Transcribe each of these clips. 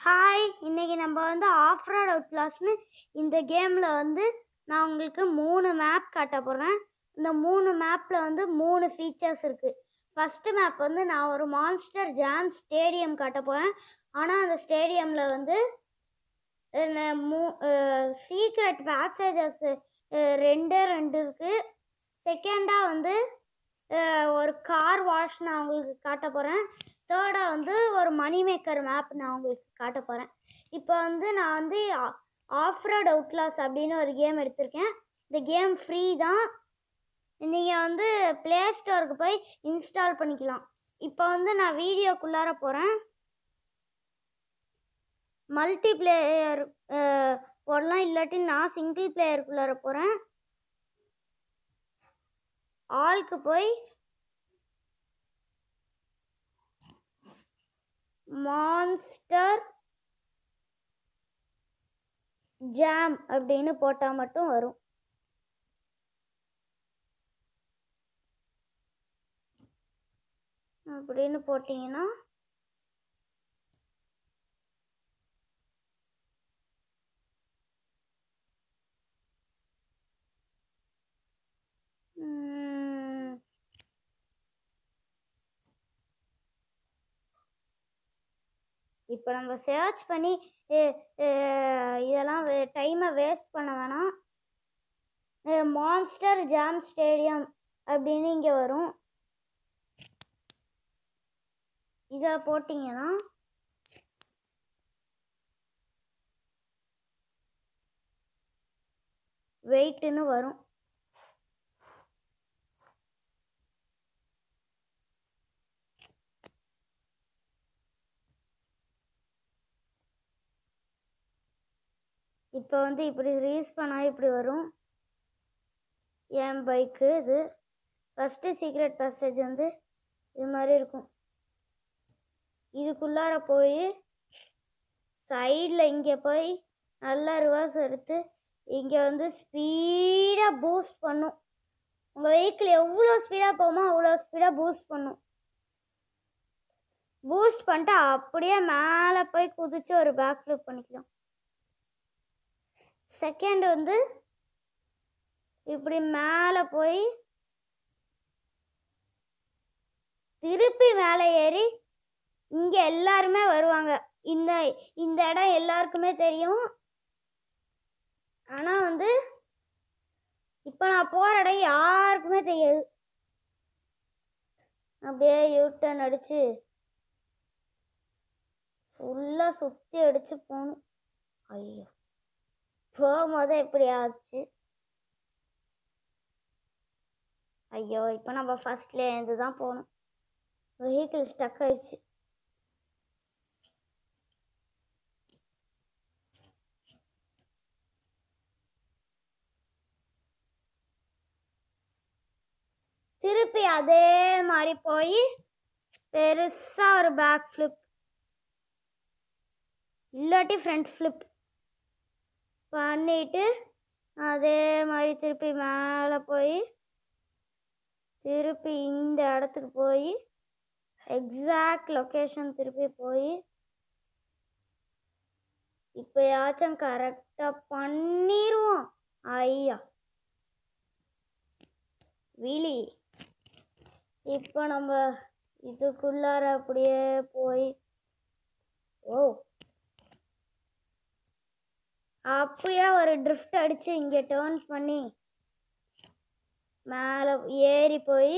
Hi இன்னைக்கு நம்ம வந்து ஆஃப் ரோட் அவுட் கிளாஸ்னு இந்த கேமில் வந்து நான் உங்களுக்கு மூணு மேப் காட்ட போகிறேன் இந்த மூணு மேப்பில் வந்து மூணு ஃபீச்சர்ஸ் இருக்குது ஃபஸ்ட்டு மேப் வந்து நான் ஒரு மான்ஸ்டர் ஜாம் ஸ்டேடியம் காட்ட போகிறேன் ஆனால் அந்த ஸ்டேடியமில் வந்து அஹ், ந- மூ சீக்ரெட் பேசேஜஸ் ரெண்டே ரெண்டு இருக்குது செகண்டாக வந்து அஹ், ஒரு கார் வாஷ் நான் உங்களுக்கு காட்ட போகிறேன் தேர்டாக வந்து ஒரு மணி மேக்கர் மேப் நான் உங்களுக்கு காட்ட போகிறேன் இப்போ வந்து நான் வந்து ஆஃப் ரோட் அவுட்லாஸ் அப்படின்னு ஒரு கேம் எடுத்திருக்கேன் இந்த கேம் ஃப்ரீ தான் நீங்கள் வந்து ப்ளே ஸ்டோருக்கு போய் இன்ஸ்டால் பண்ணிக்கலாம் இப்போ வந்து நான் வீடியோக்குள்ளார போகிறேன் மல்டி பிளேயர் போடலாம் இல்லாட்டி நான் சிங்கிள் பிளேயருக்குள்ளார போகிறேன் ஆளுக்கு போய் மான்ஸ்டர் ஜாம் அப்படின்னு போட்டால் மட்டும் வரும் அப்படின்னு போட்டிங்கன்னா ம், இப்போ நம்ம சர்ச் பண்ணி எ- எ- இதெல்லாம் டைமை வேஸ்ட் பண்ண வேணாம் மான்ஸ்டர் ஜாம் ஸ்டேடியம் அப்படின்னு இங்கே வரும் இதில் போட்டிங்கன்னா வெயிட்டுன்னு வரும் இப்போ வந்து இப்படி ரீஸ் பண்ணால் இப்படி வரும் என் பைக்கு இது ஃபஸ்ட்டு சீக்ரெட் பேசேஜ் வந்து இது மாதிரி இருக்கும் இதுக்குள்ளார போய் சைடில் இங்கே போய் நல்லா ரிவர்ஸ் எடுத்து இங்கே வந்து ஸ்பீடாக பூஸ்ட் பண்ணும் உங்கள் வெஹிக்கிள் எவ்வளோ ஸ்பீடாக போகுமோ அவ்வளோ ஸ்பீடாக பூஸ்ட் பண்ணும் பூஸ்ட் பண்ணிட்டு அப்படியே மேலே போய் குதிச்சு ஒரு பேக் ஃப்ளிப் பண்ணிக்கலாம் செகண்ட் வந்து இப்படி மேலே போய் திருப்பி மேலே ஏறி இங்கே எல்லாருமே வருவாங்க இந்த இந்த இடம் எல்லாருக்குமே தெரியும் ஆனால் வந்து இப்போ நான் போகிற இடம் யாருக்குமே தெரியாது அப்படியே யூட்டன் அடித்து ஃபுல்லாக சுற்றி அடித்து போகணும் ஐயோ போகும்போது எப்படி ஆச்சு ஐயோ இப்போ நம்ம ஃபஸ்ட்லேருந்து தான் போகணும் வெஹிக்கிள் ஸ்டக் ஆயிடுச்சு திருப்பி அதே மாதிரி போய் பெருசாக ஒரு பேக் ஃப்ளிப் இல்லாட்டி ஃப்ரண்ட் ஃப்ளிப் பண்ணிட்டு அதே மாதிரி திருப்பி மேலே போய் திருப்பி இந்த இடத்துக்கு போய் எக்ஸாக்ட் லொக்கேஷன் திருப்பி போய் இப்போயாச்சும் கரெக்டாக பண்ணிடுவோம் ஐயா விழி இப்போ நம்ம இதுக்குள்ளார அப்படியே போய் ஓ அப்படியே ஒரு ட்ரிஃப்ட் அடித்து இங்கே டேர்ன் பண்ணி மேலே ஏறி போய்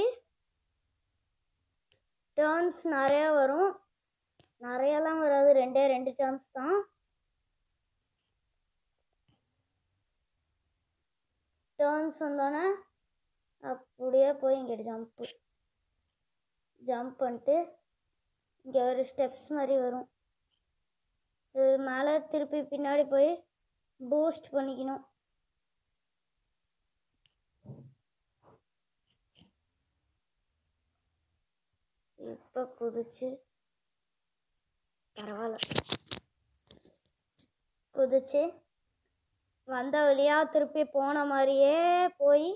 டேர்ன்ஸ் நிறையா வரும் நிறையலாம் வராது ரெண்டே ரெண்டு டேர்ன்ஸ் தான் டேர்ன்ஸ் வந்தோன்னே அப்படியே போய் இங்கே ஜம்ப்பு ஜம்ப் பண்ணிட்டு இங்கே ஒரு ஸ்டெப்ஸ் மாதிரி வரும் இது மேலே திருப்பி பின்னாடி போய் பூஸ்ட் பண்ணிக்கணும் இப்போ குதிச்சு பரவாயில்ல குதிச்சு வந்த வழியா திருப்பி போன மாதிரியே போய்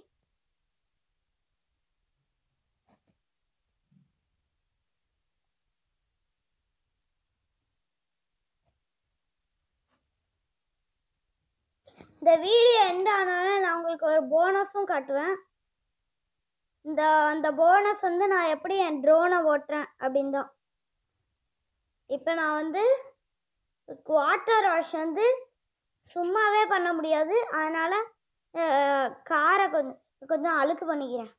இந்த வீடியோ எண்ட் ஆனோடனே நான் உங்களுக்கு ஒரு போனஸும் காட்டுவேன் இந்த அந்த போனஸ் வந்து நான் எப்படி என் ட்ரோனை ஓட்டுறேன் அப்படின்னு தான் இப்போ நான் வந்து வாட்டர் வாஷ் வந்து சும்மாவே பண்ண முடியாது அதனால் காரை கொஞ்சம் கொஞ்சம் அழுக்கு பண்ணிக்கிறேன்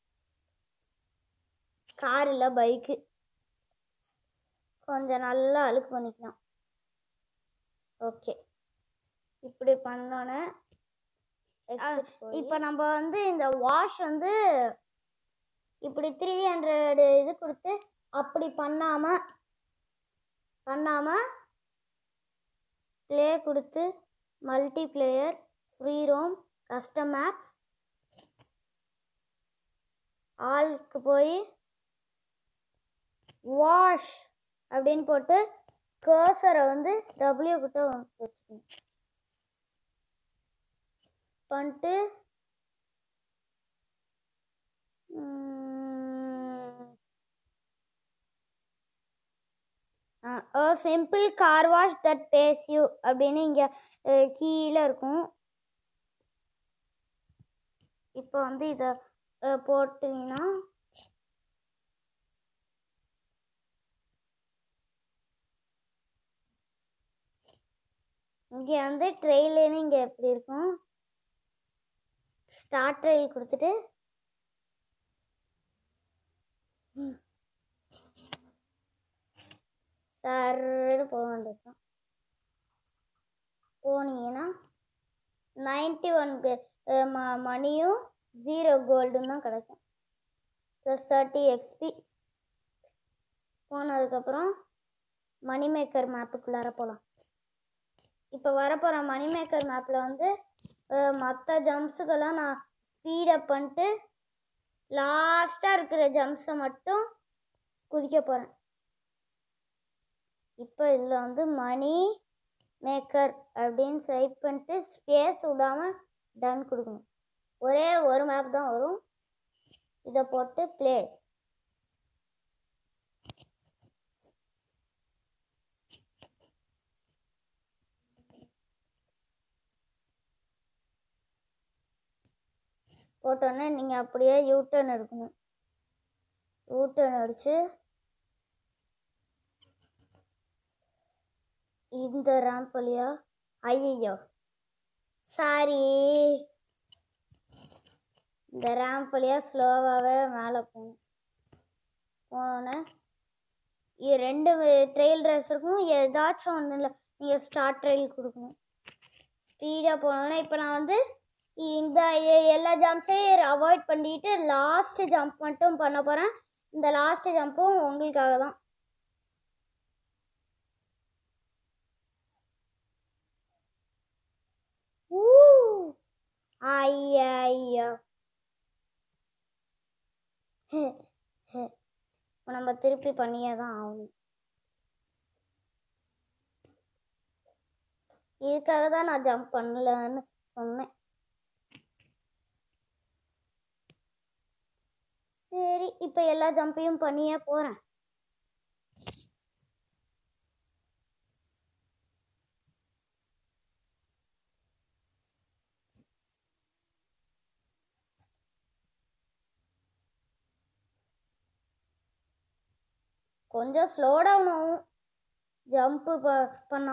கார் இல்லை பைக்கு கொஞ்சம் நல்லா அழுக்கு பண்ணிக்கலாம் ஓகே இப்படி பண்ணோன்னே இப்போ நம்ம வந்து இந்த வாஷ் வந்து இப்படி த்ரீ ஹண்ட்ரட் இது கொடுத்து அப்படி பண்ணாமல் பண்ணாமல் ப்ளே கொடுத்து multiplayer free roam custom max ஆளுக்கு போய் வாஷ் அப்படின்னு போட்டு கர்சரை வந்து டபிள்யூ கிட்ட வச்சுக்கணும் பண்ணிட்டு simple car wash that base you அப்படின்னு இங்கே கீழே இருக்கும் இப்போ வந்து இதை போட்டிங்கன்னா இங்கே வந்து ட்ரெயிலுன்னு இங்கே எப்படி இருக்கும் ஸ்டார்ட் ட்ரெயில் கொடுத்துட்டு சர்ன்னு போக வேண்டியதுதான் போனீங்கன்னா நைன்டி ஒன் மணியும் ஜீரோ கோல்டும் தான் கிடைக்கும் ப்ளஸ் தேர்ட்டி எக்ஸ்பி போனதுக்கப்புறம் மணி மேக்கர் மேப்புக்குள்ளார போகலாம் இப்போ வரப்போகிற மணி மேக்கர் மேப்பில் வந்து மற்ற ஜம்ப்ஸுக்கெல்லாம் நான் ஸ்பீடப் பண்ணிட்டு லாஸ்ட்டாக இருக்கிற ஜம்ப்ஸை மட்டும் குதிக்க போகிறேன் இப்போ இதில் வந்து மணி மேக்கர் அப்படின்னு டைப் பண்ணிட்டு ஸ்பேஸ் விடாமல் டன் கொடுக்கணும் ஒரே ஒரு மேப் தான் வரும் இதை போட்டு ப்ளே போட்டோன்னே நீங்கள் அப்படியே யூட்டர்ன் எடுக்கணும் யூட்டர்ன் அடித்து இந்த ரேம்ப் வழியா ஐயோ சாரி இந்த ரேம்ப் வழியா ஸ்லோவாகவே மேலே போகணும் போனோன்னே இது ரெண்டு ட்ரெயில் ரேஸ் இருக்கும் ஏதாச்சும் ஒன்றும் இல்லை நீங்கள் ஸ்டார்ட் ட்ரெயில் கொடுக்கணும் ஸ்பீடாக போனோன்னே இப்போ நான் வந்து இந்த எ- எல்லா ஜம்ப்ஸையும் அவாய்ட் பண்ணிட்டு லாஸ்ட் ஜம்ப் மட்டும் பண்ண போகிறேன் இந்த லாஸ்ட் ஜம்ப்பும் உங்களுக்காக தான் ஊ ஐயா இப்போ நம்ம திருப்பி பண்ணியே தான் ஆகணும் இதுக்காக தான் நான் ஜம்ப் பண்ணலன்னு சொன்னேன் சரி இப்போ எல்லா ஜம்பையும் பண்ணியே போகிறேன் கொஞ்சம் ஸ்லோ டவுன் ஆகும் ஜம்ப்பு ப பண்ணா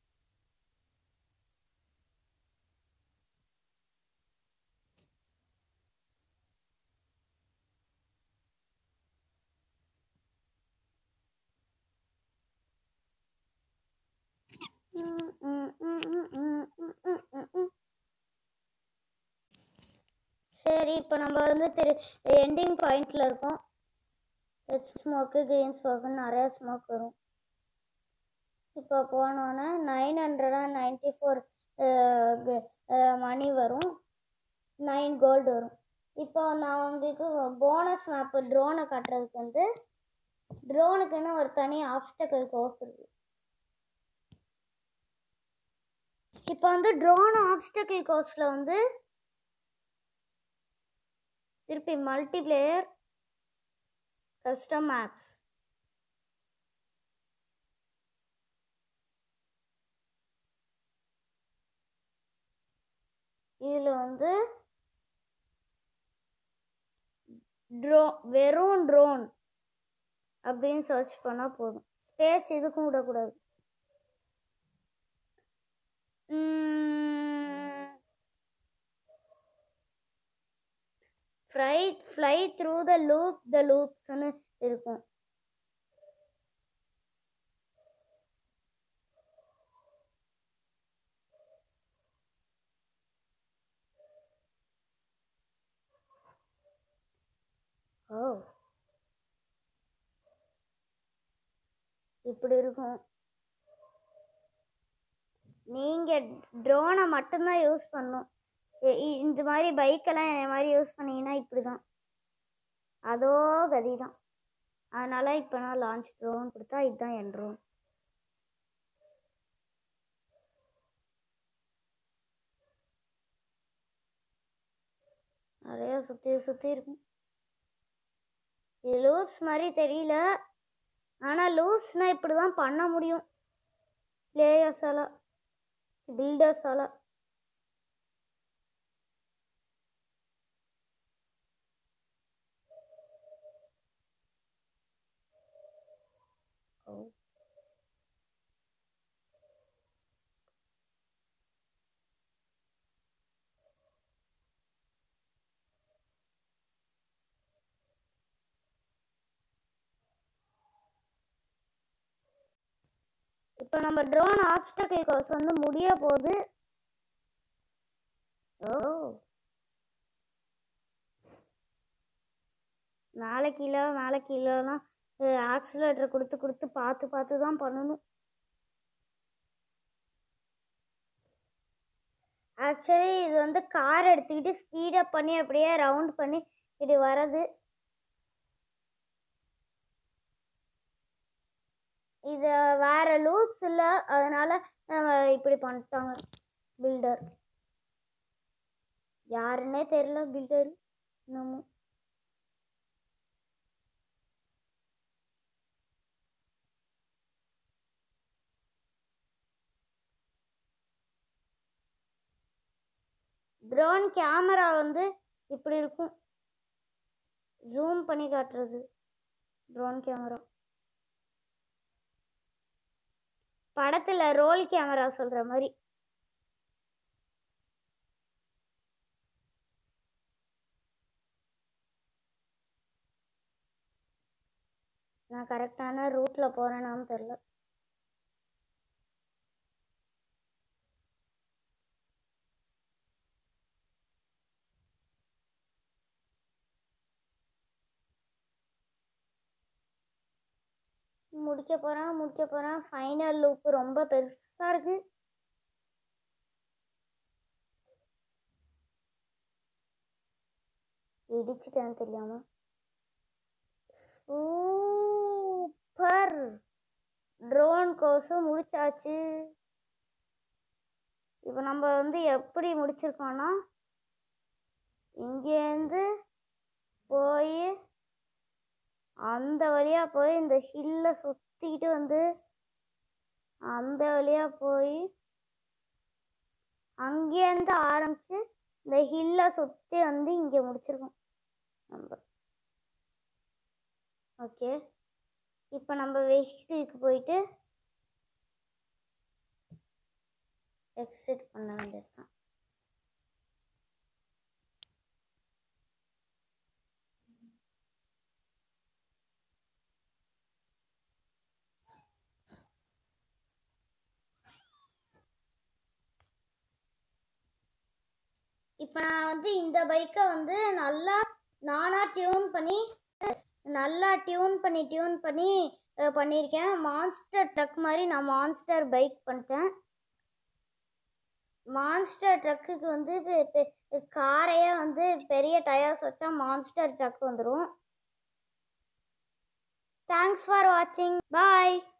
ம், ம், ம், ம், ம், ம், ம், ம், ம். சரி இப்போ நம்ம வந்து திரு எண்டிங் பாயிண்டில் இருக்கோம் ரெட் ஸ்மோக்கு க்ரீன் ஸ்மோக்குன்னு நிறையா ஸ்மோக் வரும் இப்போ போனோன்னே nine hundred and ninety four money வரும் நைன் கோல்டு வரும் இப்போ நான் உங்களுக்கு போனஸ் மேப்பு ட்ரோனை காட்டுறதுக்கு வந்து ட்ரோனுக்குன்னு ஒரு தனி ஆப்ஸ்டக்கல் கோர்ஸ் இருக்குது இப்போ வந்து ட்ரோன் ஆப்ஸ்டக்கிள் கோர்ஸில் வந்து திருப்பி மல்டிப்ளேயர் கஸ்டம் மேப்ஸ் இதில் வந்து ட்ரோ வெறும் ட்ரோன் அப்படின்னு சர்ச் பண்ணால் போதும் ஸ்பேஸ் இதுக்கும் விடக்கூடாது fly fly through the loop the லூப்ஸ்னு இருக்கும் ஓ இப்படி இருக்கும் நீங்கள் ட்ரோனை மட்டும்தான் யூஸ் பண்ணணும் இ- இ- இந்த மாதிரி பைக்கெல்லாம் இந்த மாதிரி யூஸ் பண்ணீங்கன்னா இப்படி தான் அதோ கதி தான் அதனால் இப்போ நான் லான்ச் ட்ரோன் கொடுத்தா இதுதான் என் ட்ரோன் நிறையா சுற்றி சுற்றி இருக்கும் இது லூப்ஸ் மாதிரி தெரியல ஆனால் லூப்ஸ்னால் இப்படி தான் பண்ண முடியும் பிளேயர்ஸால் பில்டர்ஸால் ஓ இப்போ நம்ம ட்ரோன் ஆப்ஸ்டக்கிள் கோர்ஸ் வந்து முடிய போகுது ஓ மேலே கீழே மேலே கீழேலாம் ஆக்சிலேட்டர் கொடுத்து கொடுத்து பார்த்து பார்த்து தான் பண்ணணும் ஆக்சுவலி இது வந்து கார் எடுத்துக்கிட்டு ஸ்பீடப் பண்ணி அப்படியே ரவுண்ட் பண்ணி இப்படி வரது இது வேற லூப்ஸ் இல்லை அதனால அஹ், இப்படி பண்ணிட்டாங்க பில்டர் யாருன்னே தெரியல பில்டர் நம்ம ட்ரோன் கேமரா வந்து இப்படி இருக்கும் ஜூம் பண்ணி காட்டுறது ட்ரோன் கேமரா படத்தில் ரோல் கேமரா சொல்கிற மாதிரி நான் கரெக்டான ரூட்டில் போகிறேனான்னு தெரில முடிக்க போகிறேன் முடிக்க போகிறேன் ஃபைனல் லூப் ரொம்ப பெருசாக இருக்குது இடிச்சிட்டேன் தெரியாம சூப்பர் ட்ரோன் கோர்ஸும் முடிச்சாச்சு இப்போ நம்ம வந்து எப்படி முடிச்சிருக்கோம்னா இங்கேருந்து போய் அந்த வழியாக போய் இந்த ஹில்லை சுற்றிக்கிட்டு வந்து அந்த வழியாக போய் அங்கேருந்து ஆரம்பித்து இந்த ஹில்லை சுற்றி வந்து இங்கே முடிச்சிருக்கோம் நம்ம ஓகே இப்போ நம்ம வெஹிக்கிளுக்கு போயிட்டு எக்ஸிட் பண்ண வேண்டியது தான் இப்போ நான் வந்து இந்த பைக்கை வந்து நல்லா நானாக டியூன் பண்ணி நல்லா டியூன் பண்ணி டியூன் பண்ணி அஹ், பண்ணியிருக்கேன் மான்ஸ்டர் ட்ரக் மாதிரி நான் மான்ஸ்டர் பைக் பண்ணிட்டேன் மான்ஸ்டர் ட்ரக்குக்கு வந்து பெ- பெ- காரையே வந்து பெரிய டயர்ஸ் வச்சா மான்ஸ்டர் ட்ரக் வந்துடும் தேங்க்ஸ் ஃபார் வாட்சிங் பாய்